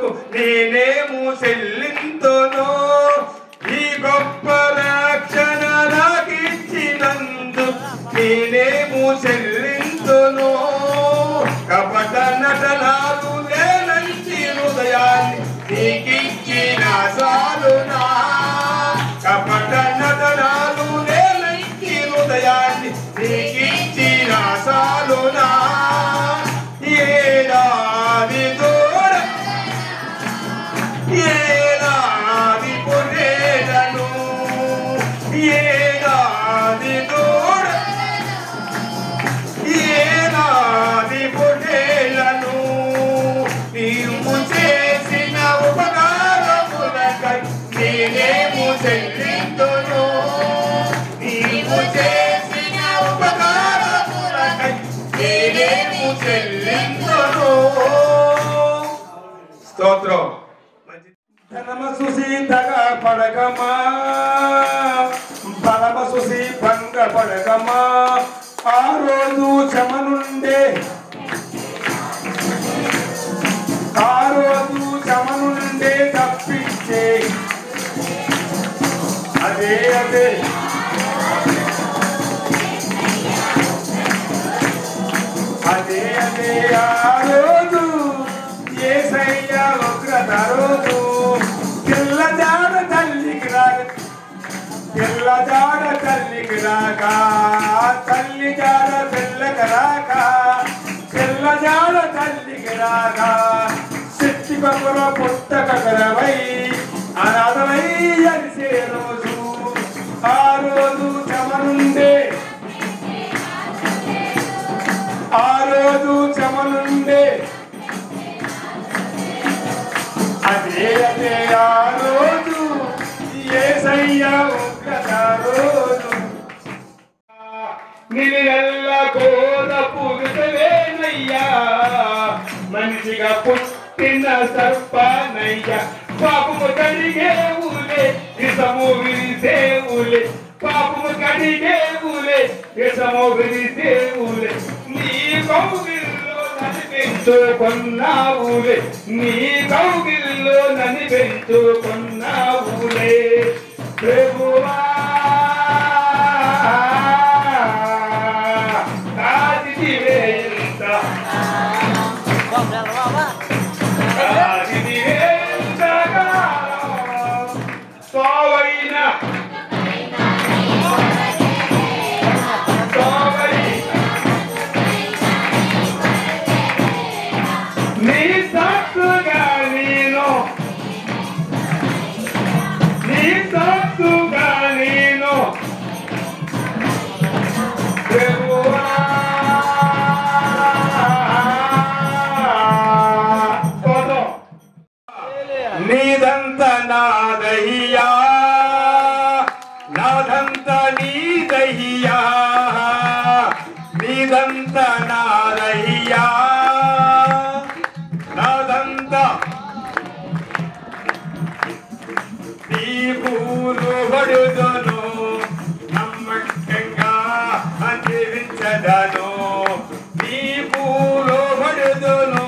కొరకు నేనేము చెల్లింతును ఈ గొప్ప రక్షణ నాకిచ్చినందు నేనేము చెల్లింతును కపట నటనాలు లేనంచి హృదయాన్ని నీకిచ్చిన సాలునా కపట నటనాలు లేనంచి హృదయాన్ని నీకిచ్చిన సాలునా ఏడాది దూర ఏడాది పొరేలను ఏడాది దూర ఏడాది పొరేలను నీవు చేసిన ఉపకారములకై నేనేము చెల్లిందును నీవు చేసిన ఉపకారములకై నేనేము చెల్లిందును స్తోత్రం ధనమ సుసీతగా పడకమా బలమ సుసి భంగ పడకమా ఆ రోజు చమనుండే ఆ రోజు చమనుండే తప్పించే అదే అదే అదే అదే ఆ రోజు ఏసయ్య ఉగ్రత రోజు తెల్లజాడ తల్లికి రాక తెల్లజాడ తల్లికి రాక తల్లి జాడ తెల్లకి రాక తెల్లజాడ తల్లికి రాక శక్తి కపుర పుస్తక కరవై అనాథమై అరిసే రోజు ఆ రోజు చమనుండే ఆ రోజు చమనుండే అదే అదే ఆ రోజు ఏసయ్య ఉగ్రత రోజు నిలిగల్ల కోర పురుషవేనయ్యా మనిషిగా పుట్టిన సర్పనయ్యా పాపము కడిగే ఊలే ఇసము విరిసే ఊలే పాపము కడిగే ఊలే ఇసము విరిసే ఊలే నీ కౌగిల్లో నన్ను పెంచుకున్నావులే నీ కౌగిల్లో నన్ను పెంచుకున్నావులే ప్రభువా కాదిదివే ఎంత కాదిదివే ఎంతగా సోవైన సోవైన నీ సాక్షుగా నేను నీ సాక్షుగా నేను ప్రభువా స్తోత్రం. నీదంత నాదయ్యా నాదంత నీదయ్యా నీదంత నాదయ్యా నాదంత నీ పూలు పడుదను నమ్మకంగా జీవించదను నీ పూలు పడుదను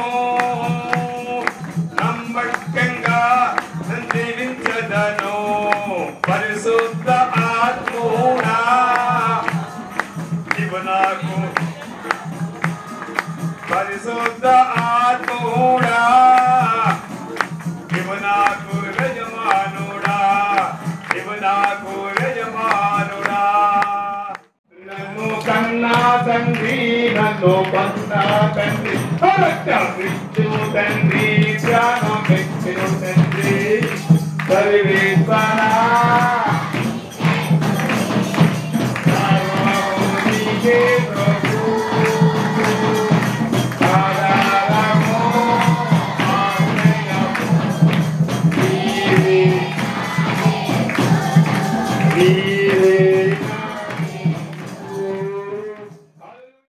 నమ్మకంగా జీవించదను పరిశుద్ధ ఆత్మూడా ఇవు నాకు పరిశుద్ధ ఆత్మూడా ఇవు నాకు యజమానుడా ఇవు నాకు యజమానుడా నన్ను కన్నా తండ్రి నన్ను కన్నా తండ్రి రక్షించు తండ్రి ధ్యానం పెట్టిను తండ్రి సర్వేశ్వర